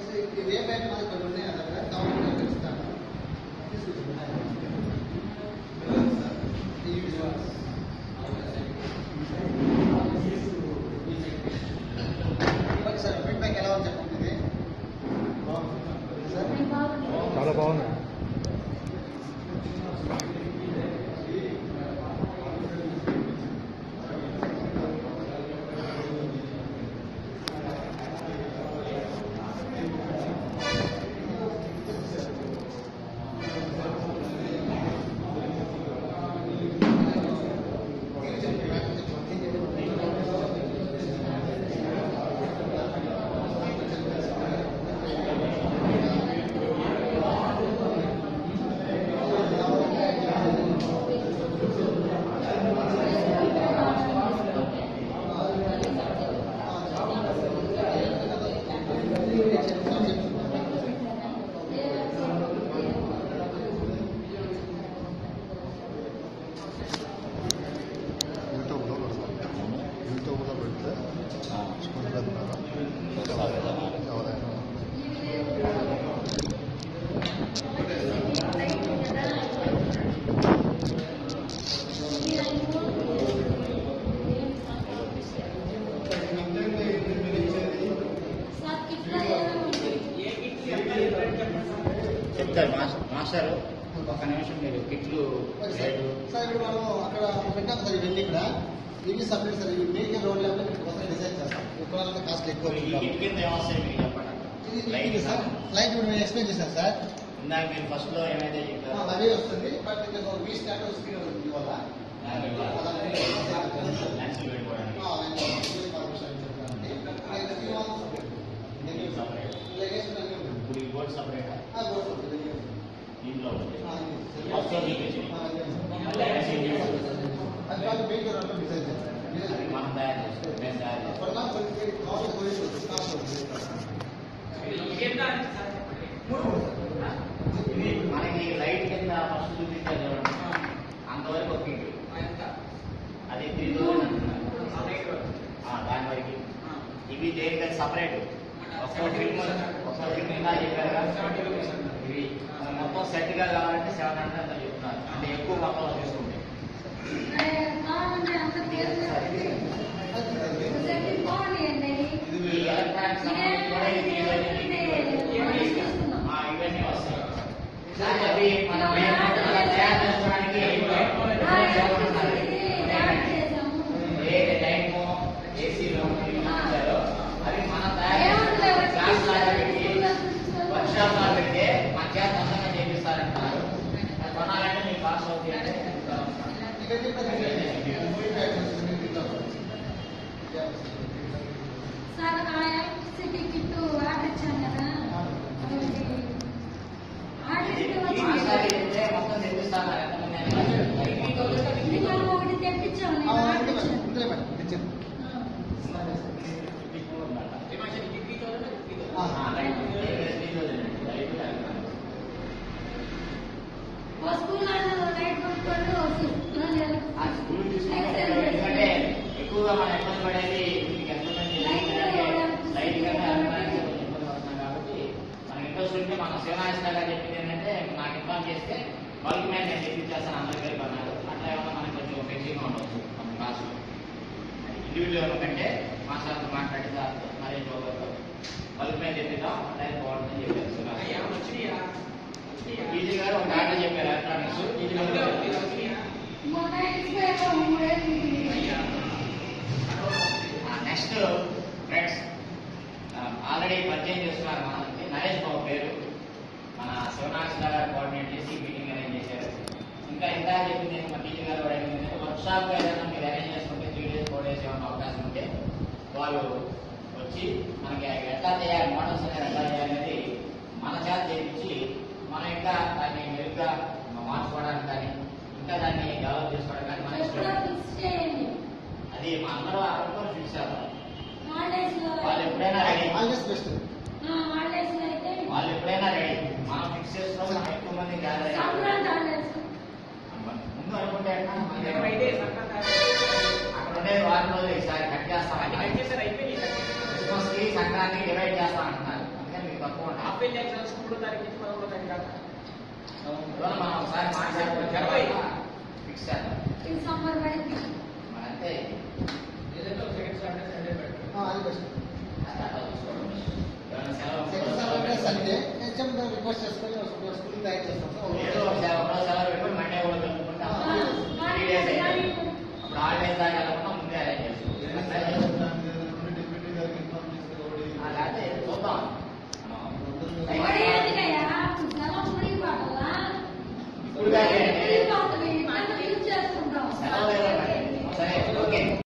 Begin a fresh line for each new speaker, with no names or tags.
వచ్చేసి ఇది ఏ బ్యాంక్ మాది కొన్ని ఉన్నాయి అక్కడ గవర్నమెంట్ ఇస్తాను సార్ ఫీడ్బ్యాక్ ఎలా ఉంది చెప్పండి ఇది సార్
చాలా బాగుంది
యూట్యూబ్లో పెడతాను యూట్యూబ్లో పెడితే స్కూల్ పెడతారా ఎవరైనా
చెప్తారు మాస్టర్ మాస్టర్ ఒక నిమిషం మీరు కిట్లు రేటు
సార్ ఇప్పుడు మనం అక్కడ పెట్టాం సార్ ఇవన్నీ ఇక్కడ ఇవి సపరేట్ సార్ ఇవి మేజర్ రోడ్ లెవెల్ ఇక్కడ కోసం డిజైన్ చేస్తాం ఇప్పుడు కాస్ట్ ఎక్కువ
ఈ కిట్ కింద ఏమొస్తాయి మీకు చెప్పండి
ఇది
లైట్
ఇది సార్ లైట్ ఇప్పుడు మేము ఎక్స్ప్లెయిన్ చేశాం సార్
ఇందాక మీరు ఫస్ట్ లో ఏమైతే
ఆ,
చెప్పారు
అదే వస్తుంది బట్ ఇక్కడ ఒక వీ స్టాండ్ స్క్రీన్ ఉంది వల్ల
లెన్స్ పెట్టుకోవడానికి ఇప్పుడు ఈ బోర్డ్ సపరేట్ దీంట్లో ఉంది అది మనం తయారు చేస్తాం మేము తయారు చేస్తాం ఇది మనకి లైట్ కింద ఫస్ట్ చూపించారు చూడండి అంతవరకు ఒక కిట్ అది త్రీ థౌసండ్ అంటున్నారు ఆ, దాని వరకు ఇవి దేనికది సపరేట్ ఒక్కో ఫిల్మ్ ఒక్కో ఫిల్మ్ ఇలా చెప్పారు కదా ఇవి మొత్తం సెట్ గా కావాలంటే సెవెన్ హండ్రెడ్ అంత చెప్తున్నారు అంటే ఎక్కువ మొత్తంలో తీసుకుంటే ఇది ఎలక్ట్రానిక్ సంబంధించి కూడా ఇది ఇవన్నీ ఆ, ఇవన్నీ వస్తాయి కానీ అవి మనం అలా తయారు చేసుకోవడానికి ఏ టైము ఏసీలో ఇచ్చారో అవి మనం తయారు క్లాస్ లాగా పెట్టి వర్క్షాప్ లాగా పెడితే మన చేత అందంగా చేపిస్తారంటున్నారు అది కొనాలంటే మీకు కాస్ట్ అవుతుంది అంటే
సార్ సిటీ కిట్టు ఆర్డర్ ఇచ్చాను కదా ఆర్డర్
ఇది
ఇస్తే
ఈ ఈసారి అయితే మొత్తం తెప్పిస్తాను ఎంతమంది
ఇంకా ఒకటి తెప్పించాము నేను ఆర్డర్ ఇచ్చాను ఓ స్కూల్ వాళ్ళు లైట్ కొనుక్కోండి ఓ స్కూల్
ఆ స్కూల్ తీసుకుంటే ఎందుకంటే ఎక్కువగా మనం ఇబ్బంది పడేది మీకు ఎంతమంది లైట్ కన్నా ఎలక్ట్రానిక్స్ కొంచెం ఇబ్బంది పడుతున్నాం కాబట్టి మనకి ఇంట్రెస్ట్ ఉంటే మన శివనాయస్ గారు చెప్పింది ఏంటంటే నాకు ఇన్ఫార్మ్ చేస్తే బల్క్ మీద నేను తెప్పించేస్తాను అందరి పేరు అన్నారు అట్లా ఏమన్నా మనకి కొంచెం ఫ్లెక్సీగా ఉండవచ్చు మన కాస్ట్ ఇండివిజువల్ కంటే మా సార్ మాట్లాడిన నరేష్ బాబు గారు బల్క్ మీద తెప్పిద్దాం అట్లా బాగుంటుందని చెప్పారు ఈజీ గారు ఒక డాటా చెప్పారు ఎలక్ట్రానిక్స్ ఈజీ గారు
మొన్న ఇస్తే మూడేళ్ళు
నెక్స్ట్ ఫ్రెండ్స్ ఆల్రెడీ పరిచయం చేస్తున్నారు మనకి నరేష్ బాబు పేరు మన శివనాక్ష గారు కోఆర్డినేట్ చేసి మీటింగ్ అరేంజ్ చేశారు ఇంకా ఇంకా చెప్పింది ఏంటి, మన టీచర్ గారు అడిగింది వర్క్ షాప్ ఏదైనా మీరు అరేంజ్ చేసుకుంటే త్రీ డేస్ ఫోర్ డేస్ ఏమైనా అవకాశం ఉంటే వాళ్ళు వచ్చి మనకి ఎట్లా చేయాలి మోడల్స్ అనేది ఎట్లా చేయాలి అనేది మన చేత చేయించి మనం ఇంకా దాన్ని మెరుగ్గా మార్చుకోవడానికి కానీ ఇంకా దాన్ని డెవలప్ చేసుకోవడానికి కానీ మన
ఎప్పుడో
ఇష్టం
ఫిక్స్ చేయండి
అది మా అందరూ అక్కడ ఫిక్స్ చేస్తారు
హాలిడేస్
వాళ్ళు ఎప్పుడైనా రెడీ
ఆల్వేస్ బెస్ట్
హాలిడేస్ అయితే
వాళ్ళు ఎప్పుడైనా రెడీ మనం ఫిక్స్ చేసుకున్నాం మనం ఎక్కువ మంది గ్యాదర్ అయ్యి
సంక్రాంతి హాలిడేస్
ముందు అనుకుంటే ఎట్లా? మనకి అక్కడ ఉండేది వారం రోజులు ఈసారి కట్ చేస్తాం క్రిస్మస్ కి సంక్రాంతికి డివైడ్ చేస్తాం అంటున్నారు అందుకని మీకు కొత్త తప్పకుండా
హాఫ్ ఇయర్లీ ఎగ్జామ్స్ మూడో తారీఖు నుంచి పదమూడో తారీఖు దాకా
అందువల్ల మనం ఒకసారి మాట్లాడుకుని
ఇరవై.
ఫిక్స్ చేద్దాం
ఈ సమ్మర్ వరకు
మరి అంతే